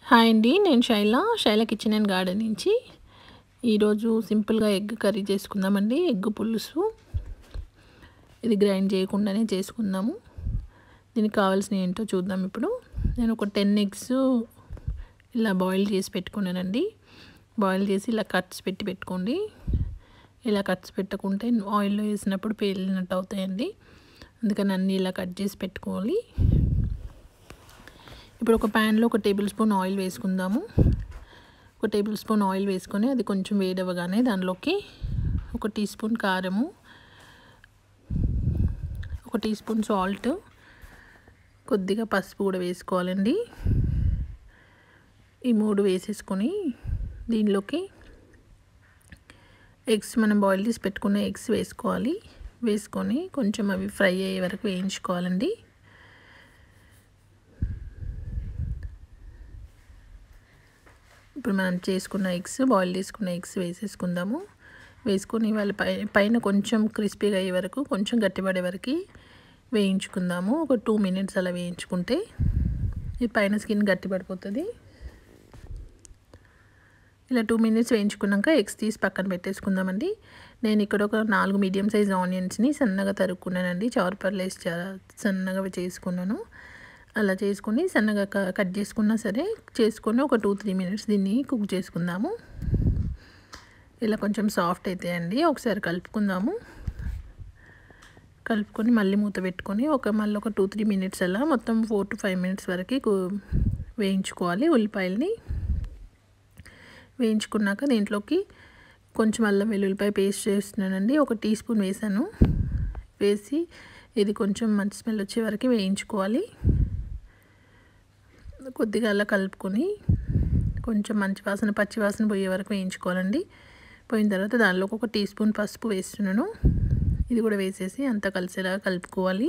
hi అండి నేను Shaila Shaila kitchen and garden నుంచి ఈరోజు సింపుల్గా ఎగ్ కర్రీ చేసుకుందామండి ఎగ్ పులుసు ఇది గ్రైండ్ చేయకుండానే చేసుకుందాము దీనికి కావాల్సిన ఏంటో చూద్దాం ఇప్పుడు నేను ఒక టెన్ ఎగ్స్ ఇలా బాయిల్ చేసి పెట్టుకున్నానండి బాయిల్ చేసి ఇలా కట్స్ పెట్టి పెట్టుకోండి ఇలా కట్స్ పెట్టకుంటే ఆయిల్లో వేసినప్పుడు పేలినట్టు అవుతాయండి అందుకని అన్నీ ఇలా కట్ చేసి పెట్టుకోవాలి ఇప్పుడు ఒక ప్యాన్లో ఒక టేబుల్ స్పూన్ ఆయిల్ వేసుకుందాము ఒక టేబుల్ స్పూన్ ఆయిల్ వేసుకొని అది కొంచెం వేడవగానే దానిలోకి ఒక టీ స్పూన్ కారము ఒక టీ స్పూన్ సాల్ట్ కొద్దిగా పసుపు కూడా వేసుకోవాలండి ఈ మూడు వేసేసుకొని దీనిలోకి ఎగ్స్ మనం బాయిల్ చేసి పెట్టుకున్న ఎగ్స్ వేసుకోవాలి వేసుకొని కొంచెం అవి ఫ్రై అయ్యే వరకు వేయించుకోవాలండి ఇప్పుడు మనం చేసుకున్న ఎగ్స్ బాయిల్ చేసుకున్న ఎగ్స్ వేసేసుకుందాము వేసుకొని వాళ్ళ పై పైన కొంచెం క్రిస్పీగా అయ్యే వరకు కొంచెం గట్టిపడే వరకు వేయించుకుందాము ఒక టూ మినిట్స్ అలా వేయించుకుంటే ఈ పైన స్కిన్ గట్టిపడిపోతుంది ఇలా టూ మినిట్స్ వేయించుకున్నాక ఎగ్స్ తీసి పక్కన పెట్టేసుకుందామండి నేను ఇక్కడ ఒక నాలుగు మీడియం సైజ్ ఆనియన్స్ని సన్నగా తరుక్కున్నానండి చార్పర్లు వేసి చాలా సన్నగా చేసుకున్నాను అలా చేసుకొని సన్నగా కట్ చేసుకున్నా సరే చేసుకొని ఒక టూ త్రీ మినిట్స్ దీన్ని కుక్ చేసుకుందాము ఇలా కొంచెం సాఫ్ట్ అవుతాయండి ఒకసారి కలుపుకుందాము కలుపుకొని మళ్ళీ మూత పెట్టుకొని ఒక మళ్ళీ ఒక టూ త్రీ మినిట్స్ అలా మొత్తం ఫోర్ టు ఫైవ్ మినిట్స్ వరకు వేయించుకోవాలి ఉల్లిపాయలని వేయించుకున్నాక దీంట్లోకి కొంచెం అల్లం వెల్లుల్లిపాయ పేస్ట్ చేస్తున్నానండి ఒక టీ స్పూన్ వేసాను వేసి ఇది కొంచెం మంచి స్మెల్ వచ్చే వరకు వేయించుకోవాలి కొద్దిగా అలా కలుపుకొని కొంచెం మంచి వాసన పచ్చి వాసన పోయే వరకు వేయించుకోవాలండి పోయిన తర్వాత దానిలోకి ఒక టీ స్పూన్ పసుపు వేస్తున్నాను ఇది కూడా వేసేసి అంతా కలిసేలాగా కలుపుకోవాలి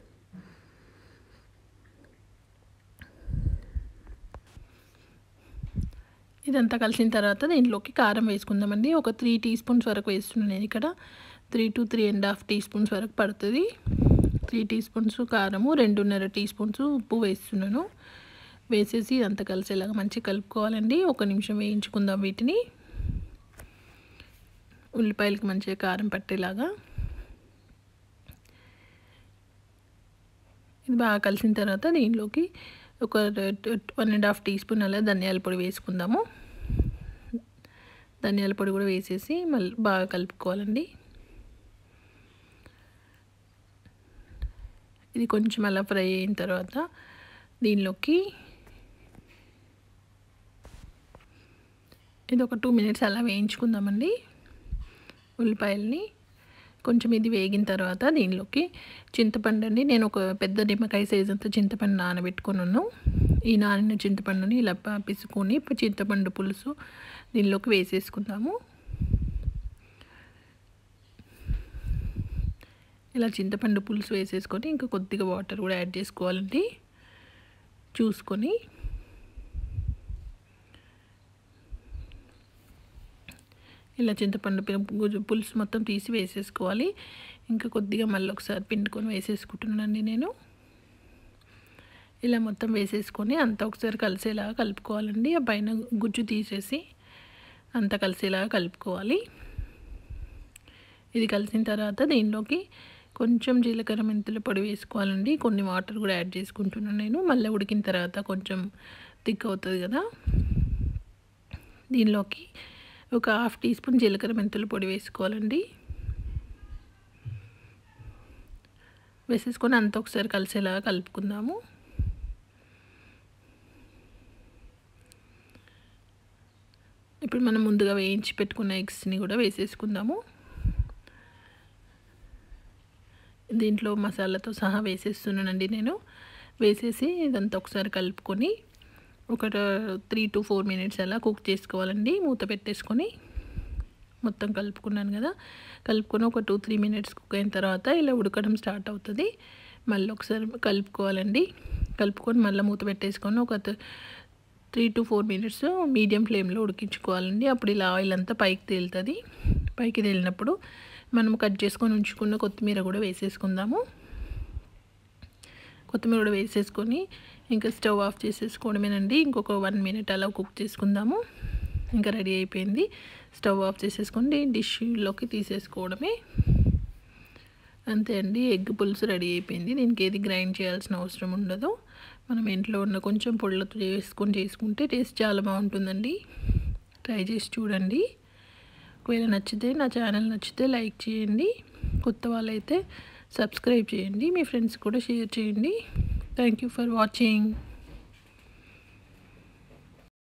ఇదంతా కలిసిన తర్వాత దీంట్లోకి కారం వేసుకుందామండి ఒక త్రీ టీ స్పూన్స్ వరకు వేస్తున్నాను నేను ఇక్కడ three to three and half teaspoons వరకు పడుతుంది త్రీ టీ స్పూన్స్ కారము రెండున్నర టీ స్పూన్స్ ఉప్పు వేస్తున్నాను వేసేసి ఇదంతా కలిసేలాగా మంచిగా కలుపుకోవాలండి ఒక నిమిషం వేయించుకుందాం వీటిని ఉల్లిపాయలకి మంచిగా కారం పట్టేలాగా ఇది బాగా కలిసిన తర్వాత దీనిలోకి ఒక one and half teaspoon అలా ధనియాల పొడి వేసుకుందాము ధనియాల పొడి కూడా వేసేసి మళ్ళీ బాగా కలుపుకోవాలండి ఇది కొంచెం అలా ఫ్రై అయిన తర్వాత దీనిలోకి ఇది ఒక టూ మినిట్స్ అలా వేయించుకుందామండి ఉల్లిపాయల్ని కొంచెం ఇది వేగిన తర్వాత దీనిలోకి చింతపండు అండి నేను ఒక పెద్ద నిమ్మకాయ సైజ్ అంతా చింతపండు నానబెట్టుకున్నాను ఈ నానిన చింతపండుని ఇలా పిసుకొని చింతపండు పులుసు దీనిలోకి వేసేసుకుందాము ఇలా చింతపండు పులుసు వేసేసుకొని ఇంకా కొద్దిగా వాటర్ కూడా యాడ్ చేసుకోవాలండి చూసుకొని ఇలా చింతపండు పులుసు మొత్తం తీసి వేసేసుకోవాలి ఇంకా కొద్దిగా మళ్ళీ ఒకసారి పిండుకొని వేసేసుకుంటున్నానండి నేను ఇలా మొత్తం వేసేసుకొని అంతా ఒకసారి కలిసేలాగా కలుపుకోవాలండి ఆ పైన గుజ్జు తీసేసి అంతా కలిసేలాగా కలుపుకోవాలి ఇది కలిసిన తర్వాత దీనిలోకి కొంచెం జీలకర్ర మెంతుల పొడి వేసుకోవాలండి కొన్ని వాటర్ కూడా యాడ్ చేసుకుంటున్నాను నేను మళ్ళీ ఉడికిన తర్వాత కొంచెం థిక్ అవుతుంది కదా దీనిలోకి ఒక హాఫ్ టీ స్పూన్ జీలకర్ర మెంతుల పొడి వేసుకోవాలండి వేసేసుకొని అంత ఒకసారి కలిసేలాగా కలుపుకుందాము ఇప్పుడు మనం ముందుగా వేయించి పెట్టుకున్న ఎగ్స్ని కూడా వేసేసుకుందాము దీంట్లో మసాలాతో సహా వేసేస్తున్నానండి నేను వేసేసి ఇదంతా ఒకసారి కలుపుకొని ఒక త్రీ టు ఫోర్ మినిట్స్ అలా కుక్ చేసుకోవాలండి మూత పెట్టేసుకొని మొత్తం కలుపుకున్నాను కదా కలుపుకొని ఒక టూ త్రీ మినిట్స్ కుక్ అయిన తర్వాత ఇలా ఉడకడం స్టార్ట్ అవుతుంది మళ్ళీ ఒకసారి కలుపుకోవాలండి కలుపుకొని మళ్ళీ మూత పెట్టేసుకొని ఒక three to four minutes medium ఫ్లేమ్లో ఉడికించుకోవాలండి అప్పుడు ఇలా ఆయిల్ అంతా పైకి తేలుతుంది పైకి తేలినప్పుడు మనం కట్ చేసుకొని ఉంచుకున్న కొత్తిమీర కూడా వేసేసుకుందాము కొత్తిమీర కూడా వేసేసుకొని ఇంకా స్టవ్ ఆఫ్ చేసేసుకోవడమేనండి ఇంకొక వన్ మినిట్ అలా కుక్ చేసుకుందాము ఇంకా రెడీ అయిపోయింది స్టవ్ ఆఫ్ చేసేసుకొని డిష్లోకి తీసేసుకోవడమే అంతే అండి ఎగ్ పులుసు రెడీ అయిపోయింది దీనికి ఏది గ్రైండ్ చేయాల్సిన అవసరం ఉండదు మనం ఇంట్లో ఉన్న కొంచెం పొళ్ళతో చేసుకొని చేసుకుంటే టేస్ట్ చాలా బాగుంటుందండి ట్రై చేసి చూడండి ఒకవేళ నచ్చితే నా ఛానల్ నచ్చితే లైక్ చేయండి కొత్త వాళ్ళైతే సబ్స్క్రైబ్ చేయండి మీ ఫ్రెండ్స్ కూడా షేర్ చేయండి థ్యాంక్ యూ ఫర్ వాచింగ్